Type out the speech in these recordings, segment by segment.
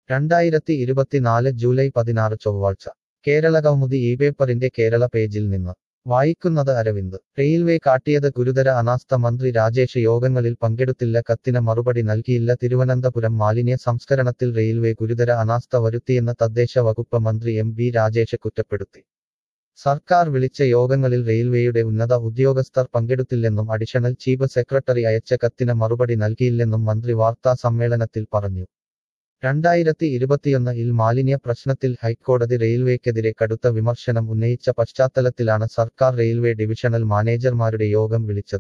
രണ്ടായിരത്തി ഇരുപത്തിനാല് ജൂലൈ പതിനാറ് ചൊവ്വാഴ്ച കേരള കൗമുദി ഈ പേപ്പറിന്റെ കേരള പേജിൽ നിന്ന് വായിക്കുന്നത് അരവിന്ദ് റെയിൽവേ കാട്ടിയത് ഗുരുതര അനാസ്ഥ മന്ത്രി രാജേഷ് യോഗങ്ങളിൽ പങ്കെടുത്തില്ല കത്തിന് മറുപടി നൽകിയില്ല തിരുവനന്തപുരം മാലിന്യ സംസ്കരണത്തിൽ റെയിൽവേ ഗുരുതര അനാസ്ഥ വരുത്തിയെന്ന് തദ്ദേശ വകുപ്പ് മന്ത്രി എം ബി രാജേഷ് കുറ്റപ്പെടുത്തി സർക്കാർ വിളിച്ച യോഗങ്ങളിൽ റെയിൽവേയുടെ ഉന്നത ഉദ്യോഗസ്ഥർ പങ്കെടുത്തില്ലെന്നും അഡീഷണൽ ചീഫ് സെക്രട്ടറി അയച്ച കത്തിന് മറുപടി നൽകിയില്ലെന്നും മന്ത്രി വാർത്താ സമ്മേളനത്തിൽ പറഞ്ഞു രണ്ടായിരത്തി ഇരുപത്തിയൊന്ന് ഇൽ മാലിന്യ പ്രശ്നത്തിൽ ഹൈക്കോടതി റെയിൽവേക്കെതിരെ കടുത്ത വിമർശനം ഉന്നയിച്ച പശ്ചാത്തലത്തിലാണ് സർക്കാർ റെയിൽവേ ഡിവിഷണൽ മാനേജർമാരുടെ യോഗം വിളിച്ചത്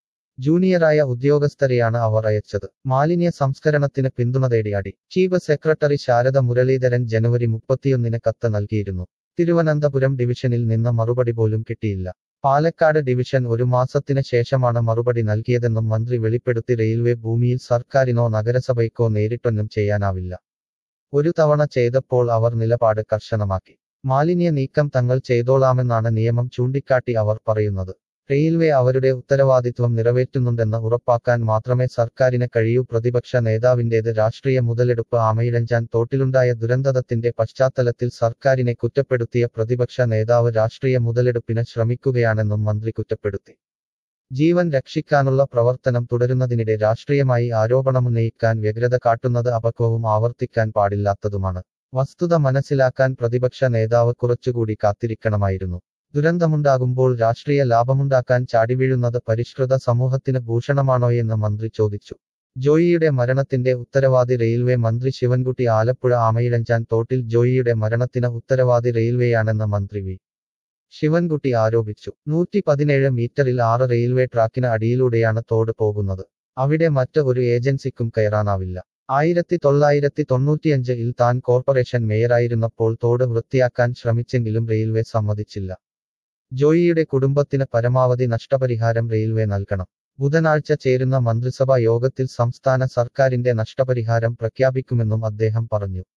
ജൂനിയറായ ഉദ്യോഗസ്ഥരെയാണ് അവർ അയച്ചത് മാലിന്യ സംസ്കരണത്തിന് പിന്തുണ തേടി അടി ചീഫ് സെക്രട്ടറി ശാരദ മുരളീധരൻ ജനുവരി മുപ്പത്തിയൊന്നിന് കത്ത് നൽകിയിരുന്നു തിരുവനന്തപുരം ഡിവിഷനിൽ നിന്ന് മറുപടി പോലും കിട്ടിയില്ല പാലക്കാട് ഡിവിഷൻ ഒരു മാസത്തിന് ശേഷമാണ് മറുപടി നൽകിയതെന്നും മന്ത്രി വെളിപ്പെടുത്തി റെയിൽവേ ഭൂമിയിൽ സർക്കാരിനോ നഗരസഭയ്ക്കോ നേരിട്ടൊന്നും ചെയ്യാനാവില്ല ഒരു തവണ ചെയ്തപ്പോൾ അവർ നിലപാട് കർശനമാക്കി മാലിന്യ നീക്കം തങ്ങൾ ചെയ്തോളാമെന്നാണ് നിയമം ചൂണ്ടിക്കാട്ടി അവർ പറയുന്നത് റെയിൽവേ അവരുടെ ഉത്തരവാദിത്വം നിറവേറ്റുന്നുണ്ടെന്ന് ഉറപ്പാക്കാൻ മാത്രമേ സർക്കാരിന് കഴിയൂ പ്രതിപക്ഷ നേതാവിന്റേത് രാഷ്ട്രീയ മുതലെടുപ്പ് ആമയിഴഞ്ചാൻ തോട്ടിലുണ്ടായ ദുരന്തത്തിന്റെ പശ്ചാത്തലത്തിൽ സർക്കാരിനെ കുറ്റപ്പെടുത്തിയ പ്രതിപക്ഷ നേതാവ് രാഷ്ട്രീയ മുതലെടുപ്പിന് ശ്രമിക്കുകയാണെന്നും മന്ത്രി കുറ്റപ്പെടുത്തി ജീവൻ രക്ഷിക്കാനുള്ള പ്രവർത്തനം തുടരുന്നതിനിടെ രാഷ്ട്രീയമായി ആരോപണമുന്നയിക്കാൻ വ്യഗ്രത കാട്ടുന്നത് അപക്വവും ആവർത്തിക്കാൻ പാടില്ലാത്തതുമാണ് വസ്തുത മനസ്സിലാക്കാൻ പ്രതിപക്ഷ നേതാവ് കുറച്ചുകൂടി കാത്തിരിക്കണമായിരുന്നു ദുരന്തമുണ്ടാകുമ്പോൾ രാഷ്ട്രീയ ലാഭമുണ്ടാക്കാൻ ചാടിവീഴുന്നത് പരിഷ്കൃത സമൂഹത്തിന് ഭൂഷണമാണോയെന്ന് മന്ത്രി ചോദിച്ചു ജോയിയുടെ മരണത്തിന്റെ ഉത്തരവാദി റെയിൽവേ മന്ത്രി ശിവൻകുട്ടി ആലപ്പുഴ ആമയിഴഞ്ചാൻ തോട്ടിൽ ജോയിയുടെ മരണത്തിന് ഉത്തരവാദി റെയിൽവേയാണെന്ന് മന്ത്രി വി ശിവൻകുട്ടി ആരോപിച്ചു നൂറ്റി പതിനേഴ് മീറ്ററിൽ ആറ് റെയിൽവേ ട്രാക്കിന് അടിയിലൂടെയാണ് തോട് പോകുന്നത് അവിടെ മറ്റ് ഒരു ഏജൻസിക്കും കയറാനാവില്ല ആയിരത്തി തൊള്ളായിരത്തി തൊണ്ണൂറ്റിയഞ്ച് ഇൽ താൻ കോർപ്പറേഷൻ മേയറായിരുന്നപ്പോൾ തോട് വൃത്തിയാക്കാൻ ശ്രമിച്ചെങ്കിലും റെയിൽവേ സമ്മതിച്ചില്ല ജോയിയുടെ കുടുംബത്തിന് പരമാവധി നഷ്ടപരിഹാരം റെയിൽവേ നൽകണം ബുധനാഴ്ച ചേരുന്ന മന്ത്രിസഭാ യോഗത്തിൽ സംസ്ഥാന സർക്കാരിന്റെ നഷ്ടപരിഹാരം പ്രഖ്യാപിക്കുമെന്നും അദ്ദേഹം പറഞ്ഞു